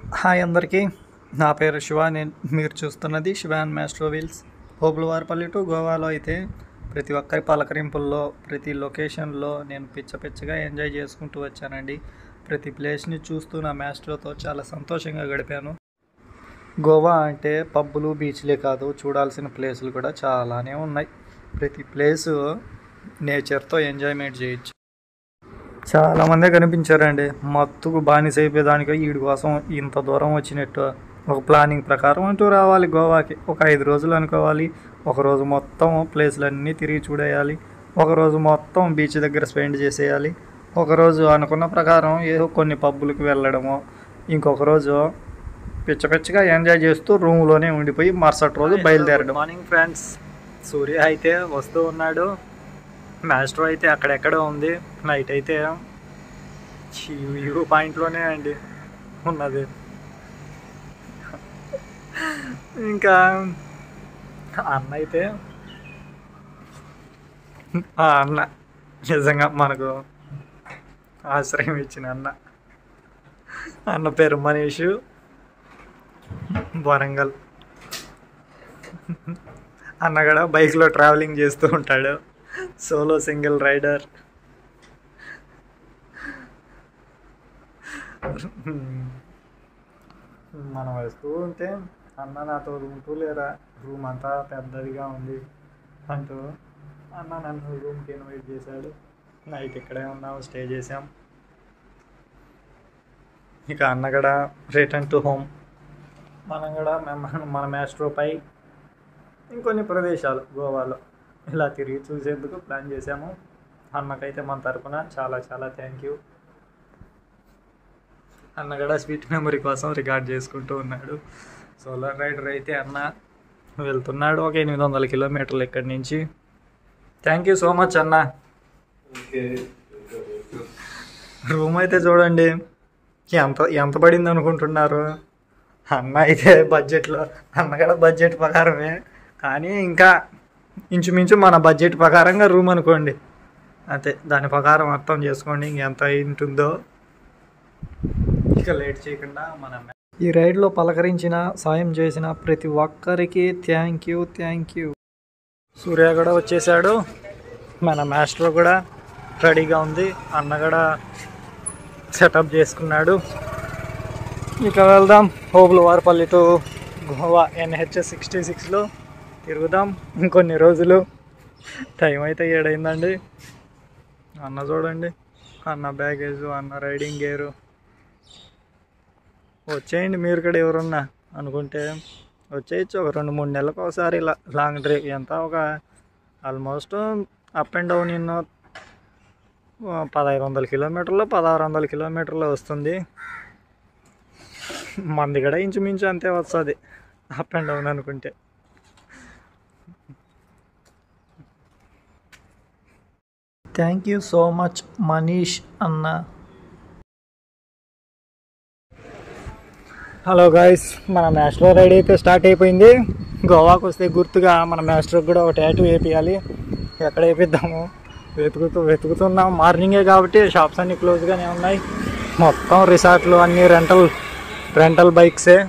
Hi అందరికీ నా పేరు శివ నేను మీరు చూస్తున్నది Shivan maestro wheels Hobulavaripalli to గోవాలో అయితే ప్రతి ఒక్కరి పలకరింపుల్లో ప్రతి లొకేషన్లో నేను పిచ్చ పిచ్చగా ఎంజాయ్ చేసుకుంటూ వచ్చానండి ప్రతి ప్లేస్ని చూస్తూ నా మ్యాస్ట్రోతో చాలా సంతోషంగా గడిపాను గోవా అంటే పబ్బులు బీచ్లే కాదు చూడాల్సిన ప్లేసులు కూడా చాలానే ఉన్నాయి ప్రతి ప్లేసు నేచర్తో ఎంజాయ్మెంట్ చేయొచ్చు చాలా మందే కనిపించారండి మత్తుకు బానిస అయిపోయేదానికి వీడి కోసం ఇంత దూరం వచ్చినట్టు ఒక ప్లానింగ్ ప్రకారం అంటూ రావాలి గోవాకి ఒక ఐదు రోజులు అనుకోవాలి ఒక రోజు మొత్తం ప్లేస్లన్నీ తిరిగి చూడేయాలి ఒక రోజు మొత్తం బీచ్ దగ్గర స్పెండ్ చేసేయాలి ఒక రోజు అనుకున్న ప్రకారం ఏదో కొన్ని పబ్బులకు వెళ్ళడము ఇంకొక రోజు పిచ్చ పిచ్చగా ఎంజాయ్ చేస్తూ రూమ్లోనే ఉండిపోయి మరుసటి రోజు బయలుదేరడం మార్నింగ్ ఫ్రెండ్స్ సూర్య అయితే వస్తూ ఉన్నాడు మ్యాస్ట్రో అయితే అక్కడెక్కడో ఉంది నైట్ అయితే వ్యూ పాయింట్లోనే అండి ఉన్నది ఇంకా అన్న అయితే ఆ అన్న నిజంగా మనకు ఆశ్రయం ఇచ్చిన అన్న అన్న పేరు మనీష్ వరంగల్ అన్న కూడా బైక్లో ట్రావెలింగ్ చేస్తూ ఉంటాడు సోలో సింగిల్ రైడర్ మనం వస్తూ ఉంటే అన్న నాతో ఉంటూ లేరా రూమ్ అంతా పెద్దదిగా ఉంది అంటూ అన్న నన్ను రూమ్కి ఇన్వైట్ చేశాడు నైట్ ఇక్కడే ఉన్నాము స్టే చేసాం ఇక అన్న కూడా రిటర్న్ టు హోమ్ మనం కూడా మన మన మ్యాస్ట్రోపై ఇంకొన్ని ప్రదేశాలు గోవాలో ఇలా తిరిగి చూసేందుకు ప్లాన్ చేశాము అన్నకైతే మన తరపున చాలా చాలా థ్యాంక్ యూ అన్న కూడా స్వీట్ మెమరీ కోసం రికార్డ్ చేసుకుంటూ ఉన్నాడు సోలార్ రైడర్ అయితే అన్న వెళ్తున్నాడు ఒక ఎనిమిది వందల కిలోమీటర్లు ఇక్కడి నుంచి థ్యాంక్ యూ సో మచ్ అన్న రూమ్ అయితే చూడండి ఎంత ఎంత పడింది అనుకుంటున్నారు అన్న అయితే బడ్జెట్లో అన్న కూడా బడ్జెట్ ప్రకారమే కానీ ఇంకా ఇంచుమించు మన బడ్జెట్ ప్రకారంగా రూమ్ అనుకోండి అంతే దాని ప్రకారం అర్థం చేసుకోండి ఇంకెంత ఉంటుందో ఇక లేట్ చేయకుండా మనం ఈ రైడ్లో పలకరించిన సాయం చేసిన ప్రతి ఒక్కరికి thank you thank you Surya కూడా వచ్చేసాడు మన మాస్టర్ కూడా రెడీగా ఉంది అన్న కూడా సెటప్ చేసుకున్నాడు ఇక వెళ్దాం Hobula Varapalli to Goa NH sixty సిక్స్లో తిరుగుదాం ఇంకొన్ని రోజులు టైం అయితే ఏడైందండి అన్న చూడండి అన్న బ్యాగేజ్ అన్న రైడింగ్ గేరు వచ్చేయండి మీరు కూడా ఎవరున్నా అనుకుంటే వచ్చేయచ్చు ఒక రెండు మూడు నెలలకు ఒకసారి ఇలా లాంగ్ డ్రైవ్ ఎంత ఒక almost up and down in పదహైదు వందల కిలోమీటర్లు పదహారు వందల కిలోమీటర్లు వస్తుంది మంది కూడా ఇంచుమించు అంతే వస్తుంది అప్ అండ్ డౌన్ అనుకుంటే thank you so much Manish అన్న హలో గాయస్ మన మ్యాస్ట్రో రైడ్ అయితే స్టార్ట్ అయిపోయింది గోవాకు వస్తే గుర్తుగా మన మ్యాస్ట్రోకి కూడా ఒక ట్యాటూ వేపియాలి ఎక్కడ వేపిద్దాము వెతుకుతూ వెతుకుతున్నాం మార్నింగే కాబట్టి షాప్స్ అన్నీ క్లోజ్గానే ఉన్నాయి మొత్తం రిసార్ట్లు అన్నీ రెంటల్ రెంటల్ బైక్సే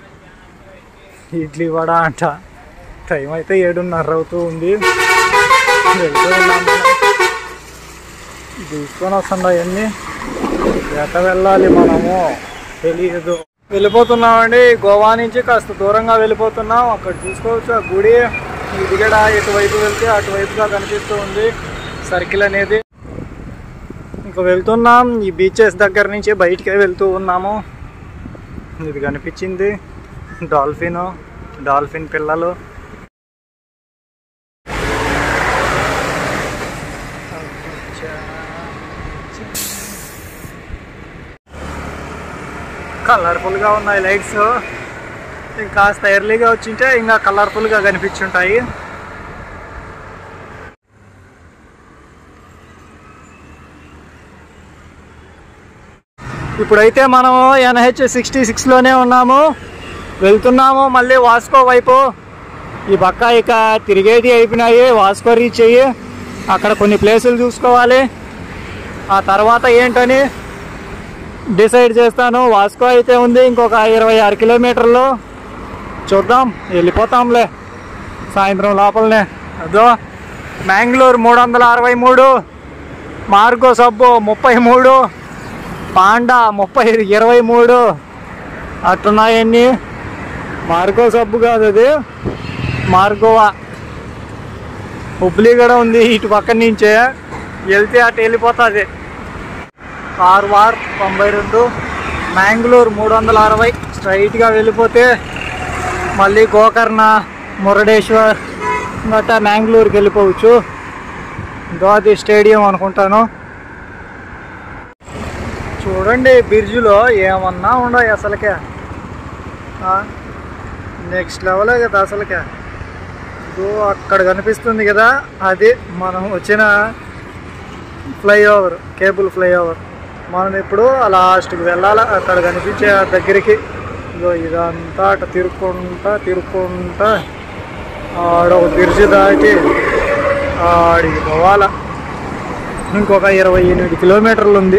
ఇడ్లీ వడ అంట టైం అయితే ఏడున్నర అవుతూ ఉంది వెళ్తూ ఉన్నాం తీసుకొని వస్తుండ అవన్నీ ఎట వెళ్ళాలి మనము తెలియదు వెళ్ళిపోతున్నామండి గోవా నుంచి కాస్త దూరంగా వెళ్ళిపోతున్నాం అక్కడ చూసుకోవచ్చు ఆ గుడి ఇది కూడా ఇటువైపు వెళ్తే అటువైపుగా కనిపిస్తూ ఉంది సర్కిల్ అనేది ఇంకా వెళ్తున్నాం ఈ బీచెస్ దగ్గర నుంచి బయటికే వెళ్తూ ఉన్నాము ఇది కనిపించింది డాల్ఫిన్ డాల్ఫిన్ పిల్లలు కలర్ఫుల్గా ఉన్నాయి లైట్స్ కాస్త ఎర్లీగా వచ్చింటే ఇంకా కలర్ఫుల్గా కనిపించుంటాయి ఇప్పుడైతే మనం ఎన్హెచ్ సిక్స్టీ సిక్స్లోనే ఉన్నాము వెళ్తున్నాము మళ్ళీ వాస్కో వైపు ఈ పక్క ఇక తిరిగేది అయిపోయినాయి వాస్కో రీచ్ అయ్యి అక్కడ కొన్ని ప్లేసులు చూసుకోవాలి ఆ తర్వాత ఏంటని డిసైడ్ చేస్తాను వాస్కో అయితే ఉంది ఇంకొక ఇరవై ఆరు కిలోమీటర్లు చూద్దాం వెళ్ళిపోతాంలే సాయంత్రం లోపలనే అదో మ్యాంగ్లూర్ మూడు వందల అరవై మూడు మార్గో సబ్బు ముప్పై మూడు పాండా ముప్పై ఇరవై మూడు అట్టున్నాయన్నీ మార్గో సబ్బు కాదు అది మార్గోవా హుబ్లీ కూడా ఉంది ఇటు పక్క నుంచే వెళ్తే అటు వెళ్ళిపోతుంది కార్వార్ తొంభై రెండు మ్యాంగ్లూర్ మూడు వందల అరవై స్ట్రైట్గా వెళ్ళిపోతే మళ్ళీ గోకర్ణ మురడేశ్వర్ గట్టా మ్యాంగ్లూర్కి వెళ్ళిపోవచ్చు గోది స్టేడియం అనుకుంటాను చూడండి బ్రిడ్జ్లో ఏమన్నా ఉండవు అసలుకే నెక్స్ట్ లెవెలే కదా అసలుకే ఇదో అక్కడ కనిపిస్తుంది కదా అది మనం వచ్చిన ఫ్లైఓవర్ కేబుల్ ఫ్లైఓవర్ మనం ఇప్పుడు ఆ లాస్ట్కి వెళ్ళాలి అక్కడ కనిపించే ఆ దగ్గరికి ఇదో ఇదంతా అట తిరుక్కుంటా తిరుక్కుంటా ఆడ ఒక బ్రిడ్జ్ దాటి ఆడికి పోవాలా ఇంకొక ఇరవై ఎనిమిది కిలోమీటర్లు ఉంది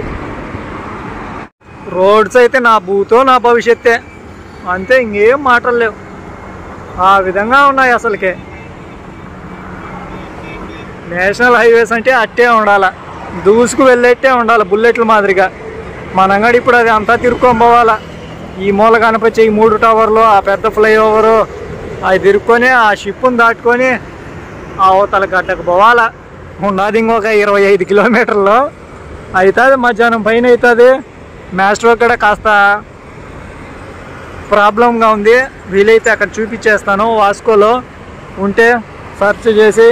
రోడ్స్ అయితే నా భూతో నా భవిష్యత్తే అంతే ఇంకేం మాటలు లేవు ఆ విధంగా ఉన్నాయి అసలుకే నేషనల్ హైవేస్ అంటే అట్టే ఉండాలి దూసుకు వెళ్ళేట్టే ఉండాలి బుల్లెట్ల మాదిరిగా మన అంగడి ఇప్పుడు అది అంతా తిరుక్కొని పోవాలా ఈ మూల కనిపించే ఈ మూడు టవర్లు ఆ పెద్ద ఫ్లైఓవరు అవి తిరుక్కొని ఆ షిప్ను దాటుకొని ఆ అవతల గడ్డకు పోవాలా ఉన్నది ఇంకొక ఇరవై ఐదు కిలోమీటర్లు అవుతుంది మధ్యాహ్నం పైన అవుతుంది మాస్టర్ కూడా కాస్త ప్రాబ్లంగా ఉంది వీలైతే అక్కడ చూపించేస్తాను వాస్కోలో ఉంటే సెర్చ్ చేసి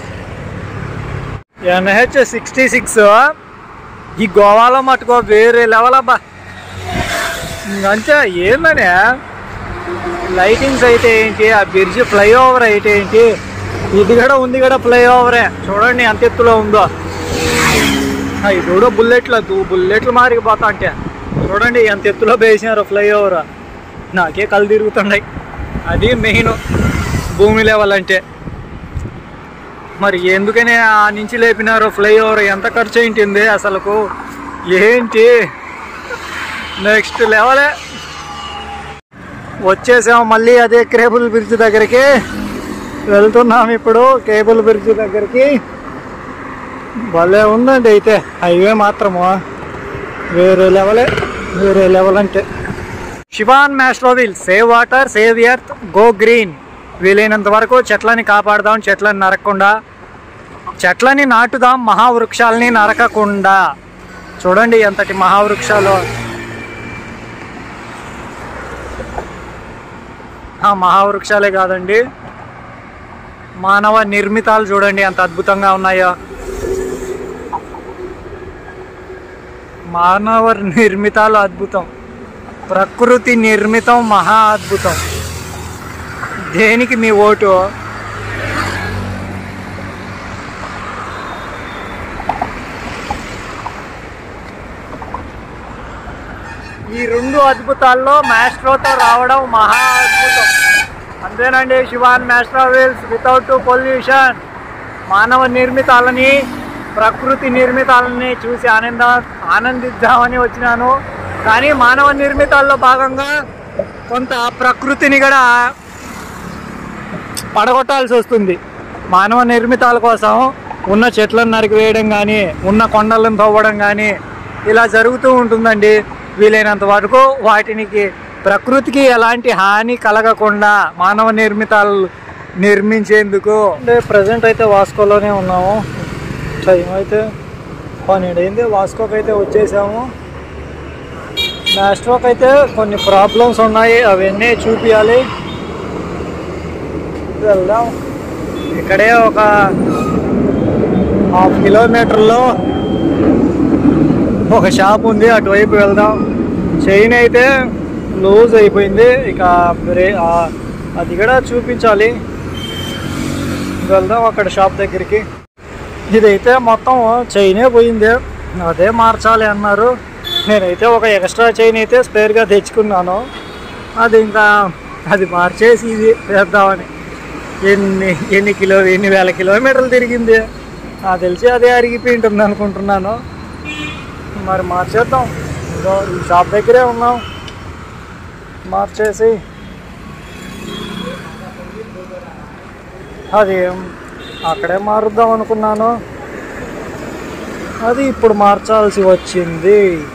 ఎన్హెచ్ సిక్స్టీ సిక్స్ ఈ గోవాలో మట్టుకో వేరే లెవెల్ అబ్బా అంతే ఏందనే లైటింగ్స్ అయితే ఏంటి ఆ బ్రిడ్జ్ ఫ్లైఓవర్ అయితే ఏంటి ఇది కూడా ఉంది కూడా ఫ్లైఓవరే చూడండి ఎంత ఎత్తులో ఉందో ఆ, ఇది కూడా బుల్లెట్లు దూ- బుల్లెట్లు మారిపోతా అంటే చూడండి ఎంత ఎత్తులో వేసినారు ఫ్లైఓవర్ నాకే కళ్ళు తిరుగుతున్నాయి అది మెయిన్ భూమి లెవెల్ అంటే మరి ఎందుకని ఆ నుంచి లేపినారు ఫ్లైఓవర్ ఎంత ఖర్చు అయింటుంది అసలుకు ఏంటి నెక్స్ట్ లెవెలే వచ్చేసాం మళ్ళీ అదే కేబుల్ బ్రిడ్జ్ దగ్గరికి వెళ్తున్నాం ఇప్పుడు కేబుల్ బ్రిడ్జ్ దగ్గరికి భలే ఉందండి అయితే హైవే మాత్రము వేరే లెవెలే వేరే లెవెల్ అంటే Shivan maestro wheels save water save earth go green వీలైనంత వరకు చెట్లని కాపాడదాం చెట్లని నరకకుండా చెట్లని నాటుదాం మహావృక్షాలని నరకకుండా చూడండి ఎంతటి మహావృక్షాలు ఆ మహావృక్షాలే కాదండి మానవ నిర్మితాలు చూడండి ఎంత అద్భుతంగా ఉన్నాయో మానవ నిర్మితాలు అద్భుతం ప్రకృతి నిర్మితం మహా అద్భుతం దేనికి మీ ఓటు ఈ రెండు అద్భుతాల్లో మ్యాస్ట్రోతో రావడం మహా అద్భుతం అంతేనండి Shivan maestro wheels without pollution మానవ నిర్మితాలని ప్రకృతి నిర్మితాలని చూసి ఆనంద ఆనందిద్దామని వచ్చినాను కానీ మానవ నిర్మితాల్లో భాగంగా కొంత ప్రకృతిని కూడా పడగొట్టాల్సి వస్తుంది మానవ నిర్మితాల కోసం ఉన్న చెట్లను నరికివేయడం కానీ ఉన్న కొండలను తవ్వడం కానీ ఇలా జరుగుతూ ఉంటుందండి వీలైనంత వరకు వాటినికి ప్రకృతికి ఎలాంటి హాని కలగకుండా మానవ నిర్మితాలు నిర్మించేందుకు అంటే ప్రజెంట్ అయితే వాస్కోలోనే ఉన్నాము టైం అయితే పన్నెండు అయింది వాస్కోకి అయితే వచ్చేసాము మ్యాస్ట్రోక్ అయితే కొన్ని ప్రాబ్లమ్స్ ఉన్నాయి అవన్నీ చూపించాలి వెళ్దాం ఇక్కడే ఒక హాఫ్ కిలోమీటర్లో ఒక షాప్ ఉంది అటువైపు వెళ్దాం చైన్ అయితే లూజ్ అయిపోయింది ఇక బ్రే ఆ- అది కూడా చూపించాలి వెళ్దాం అక్కడ షాప్ దగ్గరికి ఇదైతే మొత్తం చైనే పోయింది అదే మార్చాలి అన్నారు నేనైతే ఒక ఎక్స్ట్రా చైన్ అయితే స్పేర్గా తెచ్చుకున్నాను అది ఇంకా అది మార్చేసి ఇది వేద్దామని ఎన్ని ఎన్ని కిలో ఎన్ని వేల కిలోమీటర్లు తిరిగింది నాకు తెలిసి అదే అరిగిపోయి ఉంటుంది అనుకుంటున్నాను మరి మార్చేద్దాం ఇదో ఈ షాప్ దగ్గరే ఉన్నాం మార్చేసి అది అక్కడే మారుద్దాం అనుకున్నాను అది ఇప్పుడు మార్చాల్సి వచ్చింది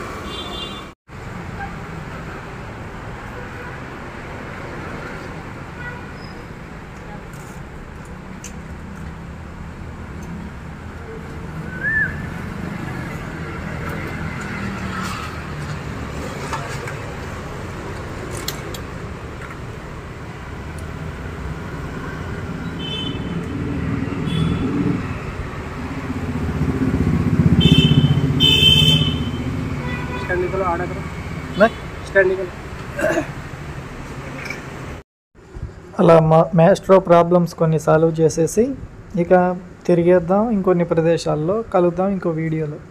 स्टैंड निकलो आड़ा करो నే? स्टैंड निकलो అలా మా మ్యాస్ట్రో ప్రాబ్లమ్స్ కొన్ని సాల్వ్ చేసేసి ఇక తిరిగేద్దాం ఇంకొన్ని ప్రదేశాల్లో కలుద్దాం ఇంకో వీడియోలో